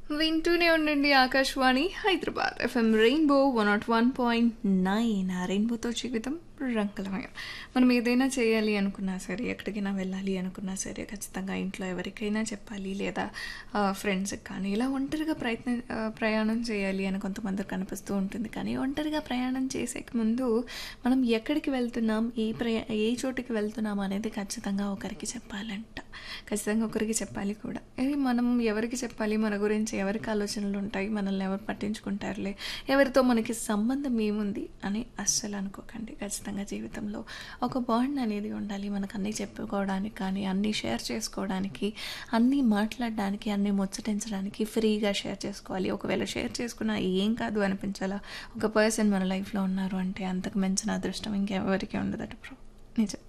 వింటూనే ఉండండి Akashvani Hyderabad FM rainbow one naught one point nine ఆ రెయిన్బోతో జీవితం రంగులమయం మనం ఏదైనా చేయాలి అనుకున్నా సరే ఎక్కడికైనా వెళ్ళాలి అనుకున్నా సరే ఖచ్చితంగా ఇంట్లో ఎవరికైనా చెప్పాలి లేదా ఫ్రెండ్స్కి కానీ ఇలా ఒంటరిగా ప్రయత్న ఆ, ప్రయాణం చేయాలి అని కొంతమందికి కనిపిస్తూ ఉంటుంది కానీ ఒంటరిగా ప్రయాణం చేసే ముందు మనం ఎక్కడికి వెళ్తున్నాం ఏ ప్రయా ఏ చోటుకి వెళ్తున్నాం అనేది ఖచ్చితంగా ఒకరికి చెప్పాలంట ఖచ్చితంగా ఒకరికి చెప్పాలి కూడా ఇది మనం ఎవరికి చెప్పాలి మన గురించి ఎవరికి ఆలోచనలు ఉంటాయి మనల్ని ఎవరు పట్టించుకుంటారులే ఎవరితో మనకి సంబంధం ఏముంది అని అస్సలు అనుకోకండి ఖచ్చితంగా జీవితంలో ఒక బాండ్ అనేది ఉండాలి మనకు అన్నీ చెప్పుకోవడానికి కానీ అన్నీ షేర్ చేసుకోవడానికి అన్నీ మాట్లాడడానికి అన్నీ ముచ్చటించడానికి ఫ్రీగా షేర్ చేసుకోవాలి ఒకవేళ షేర్ చేసుకున్నా ఏం కాదు అనిపించాలా ఒక పర్సన్ మన లైఫ్లో ఉన్నారు అంటే అంతకు మించిన అదృష్టం ఇంకెవరికి ఉండదట బ్రో నిజం